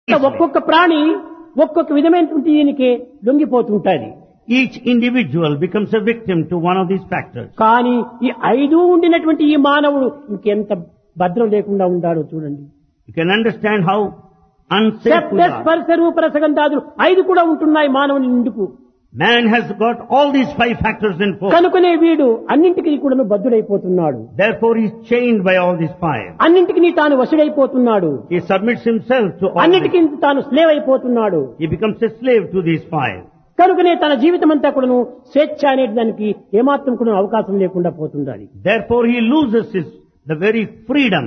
easily. ఒక్కొక్క ప్రాణి ఒక్కొక్క విధమైనటువంటి దీనికి లొంగిపోతుంటాది Each individual becomes a victim to one of these factors. కానీ ఈ ఐదు ఉండినటువంటి ఈ మానవుడు ఇంకెంత భద్రం లేకుండా ఉండాడో చూడండి You can understand how unsafe శబ్ద we are. స్పర్శ రూప రసగంధాదులు ఐదు కూడా ఉంటున్నాయి మానవుని నిండుకు Man has got all these five factors in force. కనుకనే వీడు అన్నింటికి కూడా బద్ధుడైపోతున్నాడు Therefore he is chained by all these five. అన్నింటికి తాను వశుడైపోతున్నాడు He submits himself to all అన్నిటికీ these. తాను స్లేవ్ అయిపోతున్నాడు He becomes a slave to these five. కనుకనే తన జీవితం అంతా కూడాను స్వేచ్ఛ అనే దానికి ఏమాత్రం కూడా అవకాశం లేకుండా పోతుండాలి Therefore he loses his, the very freedom.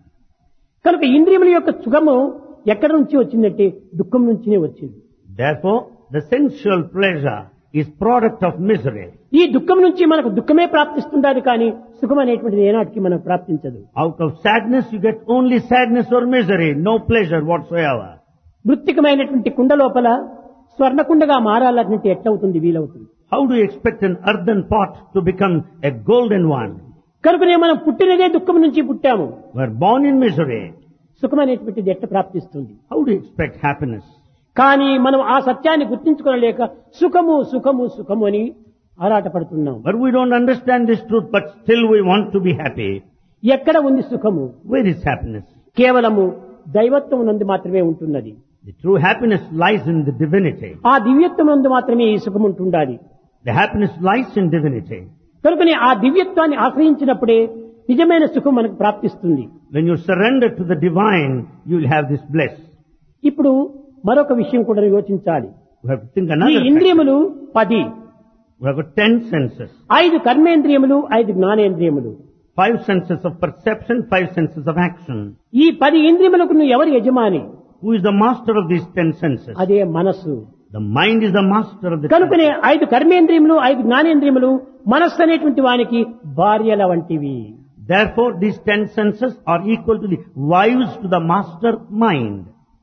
కనుక ఇంద్రియముల యొక్క సుఖము ఎక్కడి నుంచి వచ్చిందంటే దుఃఖం నుంచినే వచ్చింది Therefore the sensual pleasure is product of misery. ఈ దుఃఖం నుంచి మనకు దుఃఖమే ప్రాప్తిస్తుండాలి కానీ సుఖం అనేటువంటిది ఏనాటికి మనకు ప్రాప్తించదు Out of sadness you get only sadness or misery, no pleasure whatsoever. మృత్తికమైనటువంటి కుండ లోపల స్వర్ణకుండగా మారాలంటే ఎట్లవుతుంది వీలవుతుంది How do you expect an earthen pot to become a golden one? కనుకనే మనం పుట్టినదే దుఃఖం నుంచి పుట్టాము We're born in misery. సుఖం అనేటువంటిది ఎట్ట ప్రాప్తిస్తుంది How do you expect happiness? కానీ మనం ఆ సత్యాన్ని గుర్తించుకోలేక సుఖము సుఖము సుఖము అని ఆరాటపడుతున్నాం But we don't understand this truth, but still we want to be happy. ఎక్కడ ఉంది సుఖము Where is happiness? కేవలము దైవత్వం నందు మాత్రమే ఉంటున్నది The true happiness lies in the divinity. ఆ దివ్యత్వం నందు మాత్రమే ఈ సుఖం ఉంటుండాలి The happiness lies in divinity. కనుకనే ఆ దివ్యత్వాన్ని ఆశ్రయించినప్పుడే నిజమైన సుఖం మనకు ప్రాప్తిస్తుంది When you surrender to the divine, you will have this bliss. ఇప్పుడు మరొక విషయం కూడా యోచించాలి We have to think ఈ another factor. ఇంద్రియములు పది We have got ten senses. ఐదు కర్మేంద్రియములు ఐదు జ్ఞానేంద్రియములు Five senses of perception, five senses of action. ఈ పది ఇంద్రియములకు నువ్వు ఎవరు యజమాని Who is the master of these ten senses? అదే మనస్సు The mind is the master of the ten కనుకనే ఐదు కర్మేంద్రియములు ఐదు జ్ఞానేంద్రియములు మనస్సు అనేటువంటి వానికి భార్యల వంటివి Therefore, these ten senses are equal to the wives to the master mind.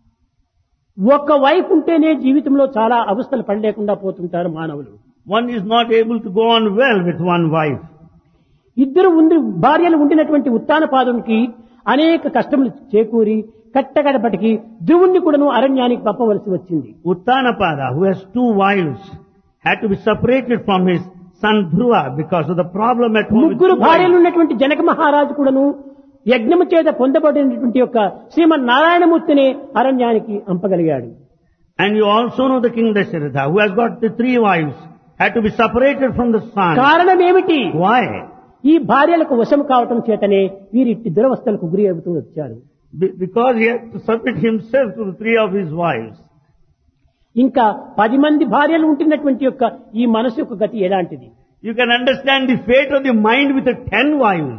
ఒక్క వైఫ్ ఉంటేనే జీవితంలో చాలా అవస్థలు పడలేకుండా పోతుంటారు మానవులు One is not able to go on well with one wife. ఇద్దరు ఉండి భార్యలు ఉండినటువంటి ఉత్తాన పాదంకి అనేక కష్టములు చేకూరి కట్టగడపటికి ధ్రువుణ్ణి కూడాను అరణ్యానికి పంపవలసి వచ్చింది Uttanapada, who has two wives, had to be separated from his son Dhruva because of the problem at home. with ముగ్గురు two భార్యలు wives. ఉన్నటువంటి జనక మహారాజు కూడాను యజ్ఞము చేత పొందబడినటువంటి యొక్క శ్రీమన్ నారాయణమూర్తిని అరణ్యానికి అంపగలిగాడు And you also know the king Dasharatha, who has got the three wives, had to be separated from the son. కారణం ఏమిటి Why? ఈ భార్యలకు వశం కావటం చేతనే వీరిట్టి దురవస్థలకు గురి అవుతూ వచ్చారు Be- Because he had to submit himself to the three of his wives. ఇంకా పది మంది భార్యలు ఉంటున్నటువంటి యొక్క ఈ మనసు యొక్క గతి ఎలాంటిది You can understand the fate of the mind with the ten wives.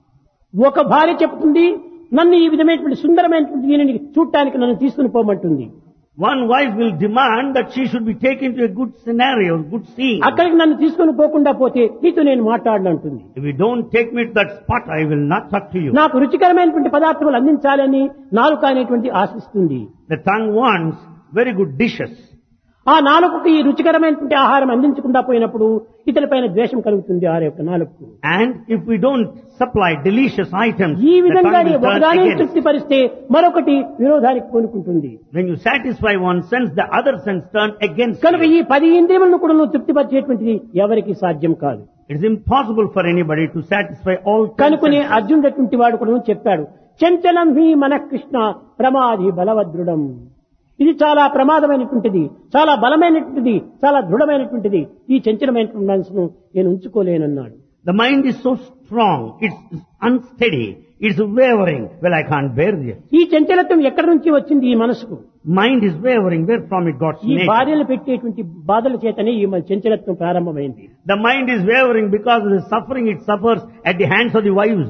ఒక భార్య చెప్తుంది నన్ను ఈ విధమైనటువంటి సుందరమైనటువంటి దీనిని చూడటానికి నన్ను తీసుకుని పోమంటుంది One wife will demand that she should be taken to a good scenario, good scene. అక్కడికి నన్ను తీసుకుని పోకుండా పోతే నీతో నేను మాట్లాడనంటుంది If you don't take me to that spot, I will not talk to you. నాకు రుచికరమైనటువంటి పదార్థములు అందించాలని నాలుక అనేటువంటి ఆశిస్తుంది The tongue wants very good dishes. ఆ నాలుకకు ఈ రుచికరమైనటువంటి ఆహారం అందించకుండా పోయినప్పుడు ఇతరులపైన ద్వేషం కలుగుతుంది ఆ యొక్క నాలుగు And if we don't supply delicious items, ఈ the విధంగానే tongue will turn ఒకదాని against. తృప్తిపరిస్తే మరొకటి విరోధానికి పూనుకుంటుంది When you satisfy one sense, the other sense turn against కనుక you. ఈ పది ఇంద్రియములను కూడా నువ్వు తృప్తిపరిచేటువంటిది ఎవరికి సాధ్యం కాదు It is impossible for anybody to satisfy all ten కనుకునే senses. అర్జునుడటువంటి వాడు కూడా చెప్పాడు చంచలం హి మన కృష్ణ ప్రమాది బలవద్రుడం ఇది చాలా ప్రమాదమైనటువంటిది చాలా బలమైనటువంటిది చాలా దృఢమైనటువంటిది ఈ చంచలమైనటువంటి మనసును నేను ఉంచుకోలేనన్నాడు The mind is so strong, it's unsteady, it's wavering. Well, I can't bear this. ఈ చంచలత్వం ఎక్కడి నుంచి వచ్చింది ఈ మనసుకు Mind is wavering, where from it got ఈ nature. భార్యలు పెట్టేటువంటి బాధల చేతనే ఈ మన చంచలత్వం ప్రారంభమైంది The mind is wavering because of the suffering it suffers at the hands of the wives.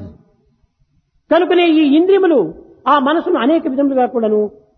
కనుకనే ఈ ఇంద్రియములు ఆ మనసును అనేక విధములుగా కూడాను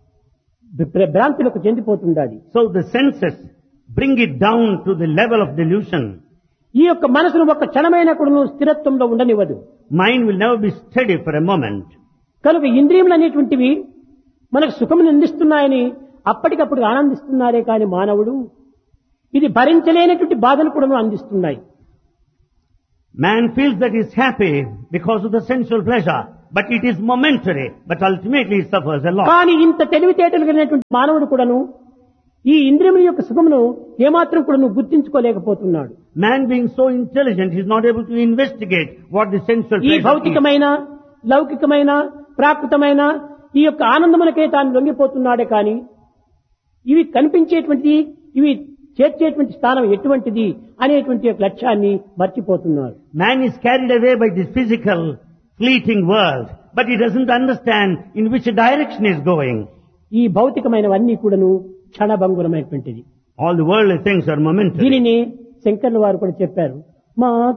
భ్ర- భ్రాంతులకు చెందిపోతుండాలి So the senses bring it down to the level of delusion. ఈ యొక్క మనసును ఒక క్షణమైన కూడాను స్థిరత్వంలో ఉండనివ్వదు Mind will never be steady for a moment. కనుక ఇంద్రియములు అనేటువంటివి మనకు సుఖమును అందిస్తున్నాయని అప్పటికప్పుడు ఆనందిస్తున్నారే కాని మానవుడు ఇది భరించలేనటువంటి బాధను కూడాను అందిస్తున్నాయి Man feels that he's happy because of the sensual pleasure, But it is momentary, but ultimately it suffers a lot. కానీ ఇంత తెలివితేటలు కలిగినటువంటి మానవుడు కూడాను ఈ ఇంద్రియముల యొక్క సుఖమును ఏమాత్రం కూడా నువ్వు గుర్తించుకోలేకపోతున్నాడు Man being so intelligent, he is not able to investigate what the sensual ఈ pleasure is. భౌతికమైన లౌకికమైన ప్రాకృతమైన ఈ యొక్క ఆనందమునకే తాను లొంగిపోతున్నాడే కానీ ఇవి కనిపించేటువంటిది ఇవి చేర్చేటువంటి స్థానం ఎటువంటిది అనేటువంటి యొక్క లక్ష్యాన్ని మర్చిపోతున్నారు Man is carried away by this physical, fleeting world, but he doesn't understand in which direction he is going. ఈ భౌతికమైనవన్నీ కూడాను క్షణభంగురమైనటువంటిది All the worldly things are momentary. దీనిని శంకర్ల వారు కూడా చెప్పారు మా